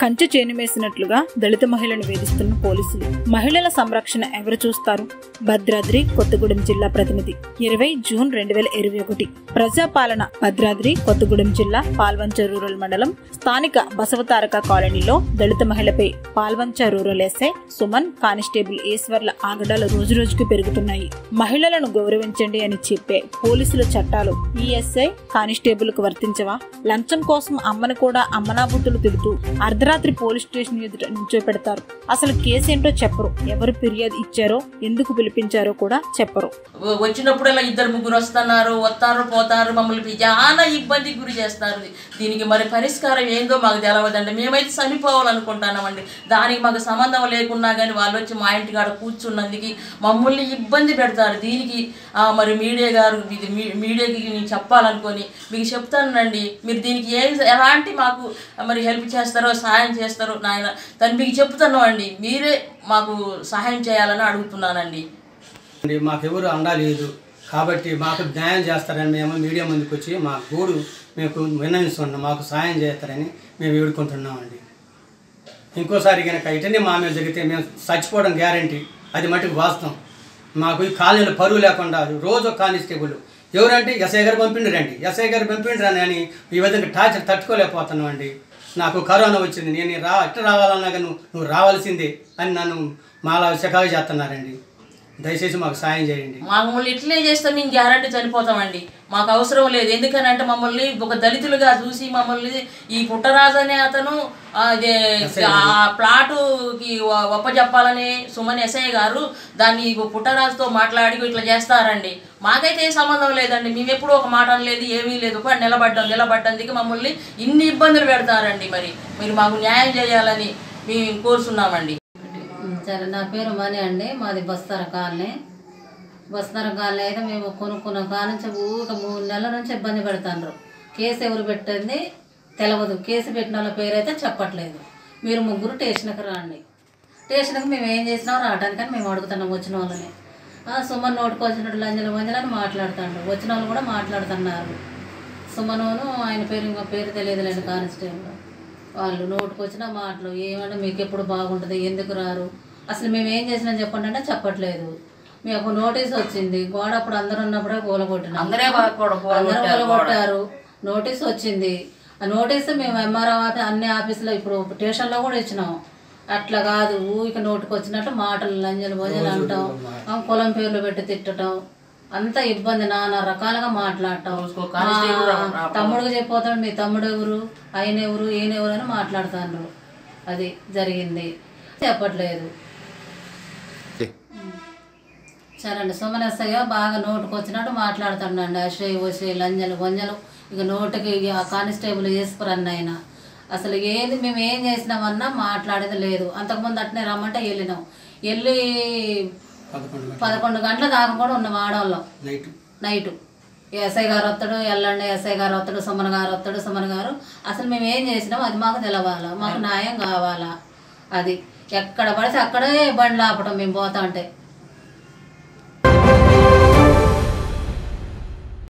కంచె చేనుమేసినట్లుగా దళిత మహిళను వేధిస్తున్న పోలీసులు మహిళల సంరక్షణ ఎవరు చూస్తారు భద్రాద్రి కొత్తగూడెం జిల్లా ప్రతినిధి ఇరవై జూన్ రెండు వేల ఇరవై ఒకటి ప్రజాపాలన భద్రాద్రి కొత్తగూడెం జిల్లా పాల్వంచ రూరల్ మండలం స్థానిక బసవతారక కాలనీలో దళిత మహిళపై Palvancha rural SI Suman constable ఈశ్వర్ల ఆగడాలు రోజురోజుకు పెరుగుతున్నాయి మహిళలను గౌరవించండి అని చెప్పే పోలీసుల చట్టాలు ఈ ఎస్ఐ కానిస్టేబుల్ కు వర్తించవా లంచం కోసం అమ్మను కూడా అమ్మనాబుద్ధులు తిడుతూ అర్ధరాత్రి పోలీస్ స్టేషన్ ఎదుట నిల్చోపెడతారు అసలు కేసు ఏంటో చెప్పరు ఎవరు ఫిర్యాదు ఇచ్చారో ఎందుకు పిలిపించారో కూడా చెప్పరు వ- వచ్చినప్పుడల్లా ఇద్దరు ముగ్గురు వస్తున్నారు వస్తారు పోతారు మమ్మల్ని చాలా ఇబ్బందికి గురి చేస్తారు దీనికి మరి పరిష్కారం ఏందో మాకు తెలవదండి మేమైతే చనిపోవాలనుకుంటున్నామండి దానికి మాకు సంబంధం లేకున్నా కానీ వాళ్ళు వచ్చి మా ఇంటికాడ కూర్చున్నందుకు మమ్మల్ని ఇబ్బంది పెడతారు దీనికి ఆ, మరి మీడియా గారు ఇది మీ- మీడియాకి నేను చెప్పాలనుకొని మీకు చెప్తానండి మీరు దీనికి ఏ ఎలాంటి మాకు మరి హెల్ప్ చేస్తారో సహాయం చేస్తారో నాయన తను మీకు చెప్తాను అండి మీరే మాకు సహాయం చేయాలని అడుగుతున్నానండి అండి మాకెవరు అండా లేదు కాబట్టి మాకు న్యాయం చేస్తారని మేము మీడియా ముందుకు వచ్చి మా గూడు మేము విన్నవిస్తున్నాం మాకు సాయం చేస్తారని మేము వేడుకుంటున్నామండి ఇంకోసారి కనుక ఇటనే మా మీద జరిగితే మేము చచ్చిపోవడం గ్యారంటీ అది మటుకు వాస్తవం మాకు ఈ కాలనీలో పరువు లేకుండా రోజు ఒక కానిస్టేబుల్ ఎవరంటే ఎస్ఐ గారు పంపిండ్రండి ఎస్ఐ గారు పంపిండ్రని అని ఈ విధంగా టార్చర్ తట్టుకోలేకపోతున్నాం అండి నాకు కరోనా వచ్చింది నేను రా ఎట్లా రావాలన్నా కానీ నువ్వు నువ్వు రావాల్సిందే అని నన్ను మాలా చికాకు చేస్తున్నారండి దయచేసి మాకు సాయం చేయండి మమ్మల్ని ఇట్లే చేస్తే మేము గ్యారంటీ చనిపోతామండి మాకు అవసరం లేదు ఎందుకనంటే మమ్మల్ని ఒక దళితులుగా చూసి మమ్మల్ని ఈ పుట్టరాజు అనే అతను అదే ఆ ప్లాటుకి వ- ఒప్పజెప్పాలని సుమన్ ఎస్ఐ గారు దాన్ని పుట్టరాజుతో మాట్లాడి ఇట్లా చేస్తారండి మాకైతే ఏ సంబంధం లేదండి మేము ఎప్పుడూ ఒక మాట లేదు ఏమీ లేదు ఒక నిలబడ్డాం నిలబడ్డందుకు మమ్మల్ని ఇన్ని ఇబ్బందులు పెడతారండి మరి మీరు మాకు న్యాయం చేయాలని మేము కోరుతున్నామండి సరే నా పేరు మణి అండి మాది బస్తార కాలనీ బస్తార కాలనీ అయితే మేము కొనుక్కున్న కాడ నుంచి ఊరిక మూడు నెలల నుంచి ఇబ్బంది పెడతాండ్రు కేసు ఎవరు పెట్టింది తెలవదు కేసు పెట్టిన వాళ్ళ పేరు అయితే చెప్పట్లేదు మీరు ముగ్గురు స్టేషన్కి రండి స్టేషన్కి మేము ఏం చేసినాం రావడానికని మేము అడుగుతున్నాం వచ్చిన వాళ్ళని ఆ, సుమన్ నోటుకు వచ్చినట్టు లంజలు మంజలు అని మాట్లాడుతాండ్రు వచ్చిన వాళ్ళు కూడా మాట్లాడుతున్నారు సుమనును ఆయన పేరు ఇంకో పేరు తెలియదులేండి కానిస్టేబుల్ వాళ్ళు నోటుకు వచ్చిన మాటలు ఏమన్నా మీకు ఎప్పుడు బాగుంటుంది ఎందుకు రారు అసలు మేము ఏం చేసినా చెప్పండి అంటే చెప్పట్లేదు మీకు నోటీస్ వచ్చింది గోడ అప్పుడు అందరు ఉన్నప్పుడే కూలగొట్టినాం అందరే బాగా కూడా అందరూ కూలగొట్టారు కూలగొట్టారు నోటీస్ వచ్చింది ఆ నోటీస్ మేము ఎంఆర్ఓ అన్ని ఆఫీసులో ఇప్పుడు స్టేషన్లో కూడా ఇచ్చినాం అట్లా కాదు ఊరికి నోటుకు వచ్చినట్టు మాటలు లంజలు భోజనాలు అంటాం ఆ, కులం పేర్లు పెట్టి తిట్టడం అంత ఇబ్బంది నానా రకాలుగా మాట్లాడటం కానిస్టేబుల్ రా- మా తమ్ముడికి చెప్పిపోతాడు మీ తమ్ముడు ఎవరు ఆయన ఎవరు ఈయన ఎవరు అని మాట్లాడుతాండ్రు అది జరిగింది చెప్పట్లేదు సరే అండి సుమనెస్సగా బాగా నోటుకు వచ్చినట్టు మాట్లాడుతాడండి అషయ్ వషయ్ లంజలు గొంజలు ఇక నోటికి ఇక ఆ కానిస్టేబుల్ వేసుకురన్న ఆయన అసలు ఏది మేము ఏం చేసినామన్నా మాట్లాడేది లేదు అంతకుముందు అట్నే రమ్మంటే వెళ్ళినాం వెళ్ళి పదకొండు పదకొండు గంటల దాకా కూడా ఉన్నాం ఆడవాళ్ళం నైట్ నైటు ఎస్ఐ గారు వస్తాడు ఎల్లండి ఎస్ఐ గారు వస్తాడు సుమన్ గారు వస్తాడు సుమన్ గారు అసలు మేము ఏం చేసినాం అది మాకు తెలవాలా మాకు న్యాయం కావాలా అది ఎక్కడ పడితే అక్కడే బండ్లు ఆపడం మేము పోతా ఉంటే